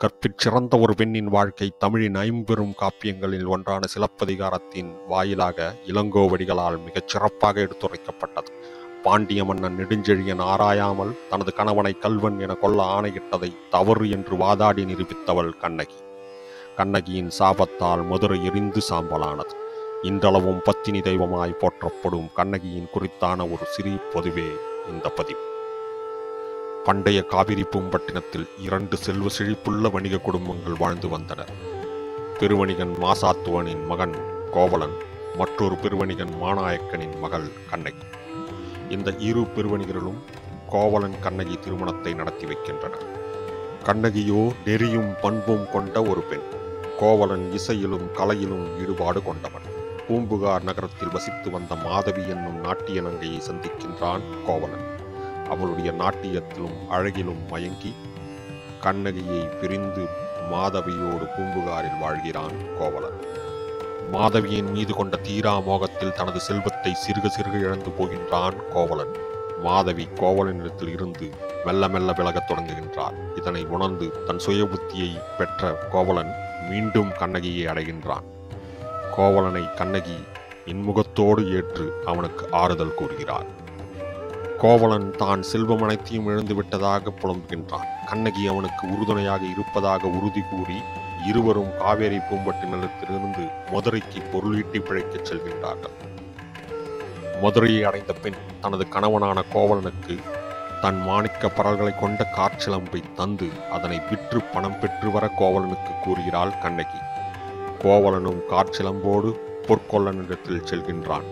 கற்பிற் சிறந்த ஒரு பெண்ணின் வாழ்க்கை தமிழின் ஐம்பெரும் காப்பியங்களில் ஒன்றான சிலப்பதிகாரத்தின் வாயிலாக இளங்கோவடிகளால் மிகச் சிறப்பாக எடுத்துரைக்கப்பட்டது பாண்டிய மன்னன் நெடுஞ்செழியன் ஆராயாமல் தனது கணவனை கல்வன் என கொல்ல ஆணையிட்டதை தவறு என்று வாதாடி நிரூபித்தவள் கண்ணகி கண்ணகியின் சாபத்தால் மதுரை எரிந்து சாம்பலானது இன்றளவும் பத்தினி தெய்வமாய் போற்றப்படும் கண்ணகியின் குறித்தான ஒரு சிறிய பொதுவே இந்த பதிவு பண்டைய காவிரி பூம்பட்டினத்தில் இரண்டு செல்வ செழிப்புள்ள வணிக குடும்பங்கள் வாழ்ந்து வந்தனர் பெருவணிகன் மாசாத்துவனின் மகன் கோவலன் மற்றொரு பெருவணிகன் மாநாயக்கனின் மகள் கண்ணகி இந்த இரு பெருவணிகர்களும் கோவலன் கண்ணகி திருமணத்தை நடத்தி வைக்கின்றனர் கண்ணகியோ நெறியும் பண்பும் கொண்ட ஒரு பெண் கோவலன் இசையிலும் கலையிலும் ஈடுபாடு கொண்டவன் பூம்புகார் நகரத்தில் வசித்து வந்த மாதவி என்னும் நாட்டிய நங்கையை சந்திக்கின்றான் கோவலன் அவளுடைய நாட்டியத்திலும் அழகிலும் மயங்கி கண்ணகியை பிரிந்து மாதவியோடு பூம்புகாரில் வாழ்கிறான் கோவலன் மாதவியின் மீது கொண்ட தீரா மோகத்தில் தனது செல்வத்தை சிறுக சிறுக இழந்து போகின்றான் கோவலன் மாதவி கோவலனிடத்தில் இருந்து மெல்ல மெல்ல விலகத் தொடங்குகின்றார் இதனை உணர்ந்து தன் சுய புத்தியை பெற்ற கோவலன் மீண்டும் கண்ணகியை அடைகின்றான் கோவலனை கண்ணகி இன்முகத்தோடு ஏற்று அவனுக்கு ஆறுதல் கூறுகிறார் கோவலன் தான் செல்வம் அனைத்தையும் இழந்து விட்டதாக புலம்புகின்றான் கண்ணகி அவனுக்கு உறுதுணையாக இருப்பதாக உறுதி கூறி இருவரும் காவேரி பூம்பட்டு நிலத்திலிருந்து மதுரைக்கு பொருளீட்டி பிழைக்கச் செல்கின்றார்கள் மதுரையை அடைந்த பின் தனது கணவனான கோவலனுக்கு தன் மாணிக்க பரல்களை கொண்ட காற்சிலம்பை தந்து அதனை விற்று பணம் பெற்று வர கோவலனுக்கு கூறுகிறாள் கண்ணகி கோவலனும் காற்சிலம்போடு பொற்கொள்ளனிடத்தில் செல்கின்றான்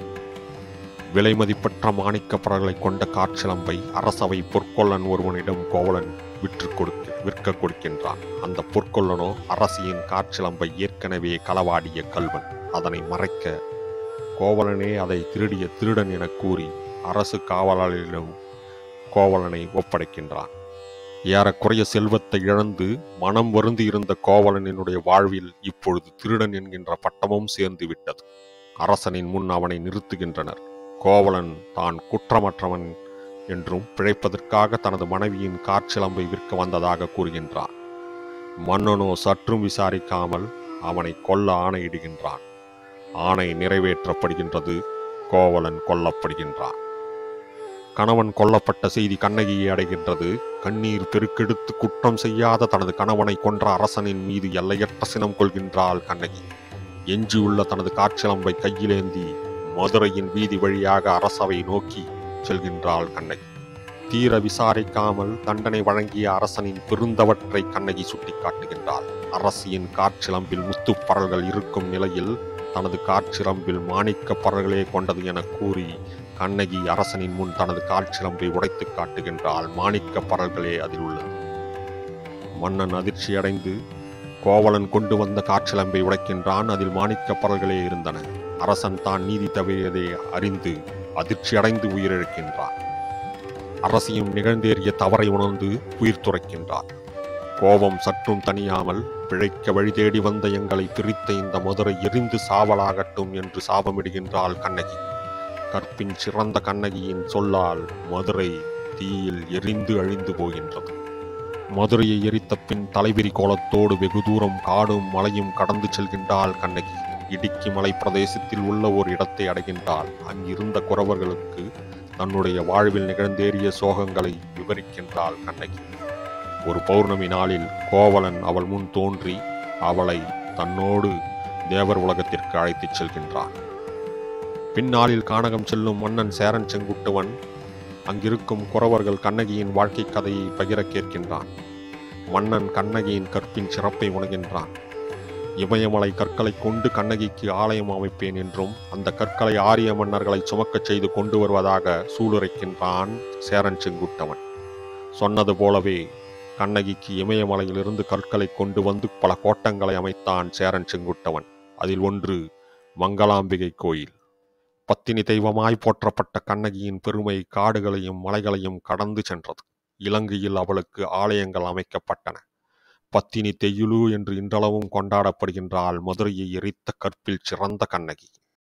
விலை மதிப்பற்ற மாணிக்க பரல்களை கொண்ட காற்சிலம்பை அரசவை பொற்கொள்ளன் ஒருவனிடம் கோவலன் விற்று கொடுக்க விற்க கொடுக்கின்றான் அந்த பொற்கொள்ளனோ அரசியின் காற்சிலம்பை ஏற்கனவே களவாடிய கல்வன் அதனை மறைக்க கோவலனே அதை திருடிய திருடன் என கூறி அரசு காவலாளரிடம் கோவலனை ஒப்படைக்கின்றான் ஏறக்குறைய செல்வத்தை இழந்து மனம் வருந்தி இருந்த கோவலனினுடைய வாழ்வில் இப்பொழுது திருடன் என்கின்ற பட்டமும் சேர்ந்து விட்டது அரசனின் முன் அவனை நிறுத்துகின்றனர் கோவலன் தான் குற்றமற்றவன் என்றும் பிழைப்பதற்காக தனது மனைவியின் காற்சிலம்பை விற்க வந்ததாக கூறுகின்றான் மன்னனோ சற்றும் விசாரிக்காமல் அவனை கொல்ல ஆணையிடுகின்றான் ஆணை நிறைவேற்றப்படுகின்றது கோவலன் கொல்லப்படுகின்றான் கணவன் கொல்லப்பட்ட செய்தி கண்ணகியை அடைகின்றது கண்ணீர் பெருக்கெடுத்து குற்றம் செய்யாத தனது கணவனை கொன்ற அரசனின் மீது எல்லையற்ற சினம் கொள்கின்றாள் கண்ணகி எஞ்சியுள்ள தனது காற்சிலம்பை கையிலேந்தி மதுரையின் வீதி வழியாக அரசவை நோக்கி செல்கின்றாள் கண்ணகி தீர விசாரிக்காமல் தண்டனை வழங்கிய அரசனின் பெருந்தவற்றை கண்ணகி சுட்டிக்காட்டுகின்றாள் அரசியின் காற்சிலம்பில் முத்துப்பறல்கள் இருக்கும் நிலையில் தனது காற்சிலம்பில் மாணிக்க பறல்களே கொண்டது என கூறி கண்ணகி அரசனின் முன் தனது காற்சிலம்பை உடைத்து காட்டுகின்றாள் மாணிக்க பறல்களே அதில் உள்ளது மன்னன் அதிர்ச்சியடைந்து கோவலன் கொண்டு வந்த காற்சிலம்பை உடைக்கின்றான் அதில் மாணிக்க பறல்களே இருந்தன அரசன் தான் நீதி தவறியதை அறிந்து அதிர்ச்சியடைந்து உயிரிழக்கின்றான் அரசியும் நிகழ்ந்தேறிய தவறை உணர்ந்து உயிர் துறக்கின்றார் கோபம் சற்றும் தணியாமல் பிழைக்க வழி தேடி வந்த எங்களை பிரித்த இந்த மதுரை எரிந்து சாவலாகட்டும் என்று சாபமிடுகின்றாள் கண்ணகி கற்பின் சிறந்த கண்ணகியின் சொல்லால் மதுரை தீயில் எரிந்து அழிந்து போகின்றது மதுரையை எரித்த பின் தலைவிரி கோலத்தோடு வெகு தூரம் காடும் மலையும் கடந்து செல்கின்றாள் கண்ணகி இடுக்கி மலை பிரதேசத்தில் உள்ள ஒரு இடத்தை அடைகின்றாள் அங்கிருந்த குறவர்களுக்கு தன்னுடைய வாழ்வில் நிகழ்ந்தேறிய சோகங்களை விவரிக்கின்றாள் கண்ணகி ஒரு பௌர்ணமி நாளில் கோவலன் அவள் முன் தோன்றி அவளை தன்னோடு தேவர் உலகத்திற்கு அழைத்துச் செல்கின்றான் பின்னாளில் கானகம் செல்லும் மன்னன் சேரன் செங்குட்டுவன் அங்கிருக்கும் குறவர்கள் கண்ணகியின் வாழ்க்கை கதையை பகிர கேட்கின்றான் மன்னன் கண்ணகியின் கற்பின் சிறப்பை உணர்கின்றான் இமயமலை கற்களை கொண்டு கண்ணகிக்கு ஆலயம் அமைப்பேன் என்றும் அந்த கற்களை ஆரிய மன்னர்களை சுமக்கச் செய்து கொண்டு வருவதாக சூளுரைக்கின்றான் சேரன் செங்குட்டவன் சொன்னது போலவே கண்ணகிக்கு இமயமலையிலிருந்து கற்களை கொண்டு வந்து பல கோட்டங்களை அமைத்தான் சேரன் செங்குட்டவன் அதில் ஒன்று மங்களாம்பிகை கோயில் பத்தினி தெய்வமாய் போற்றப்பட்ட கண்ணகியின் பெருமை காடுகளையும் மலைகளையும் கடந்து சென்றது இலங்கையில் அவளுக்கு ஆலயங்கள் அமைக்கப்பட்டன பத்தினி தெய்யுலு என்று இன்றளவும் கொண்டாடப்படுகின்றாள் மதுரையை எரித்த கற்பில் சிறந்த கண்ணகி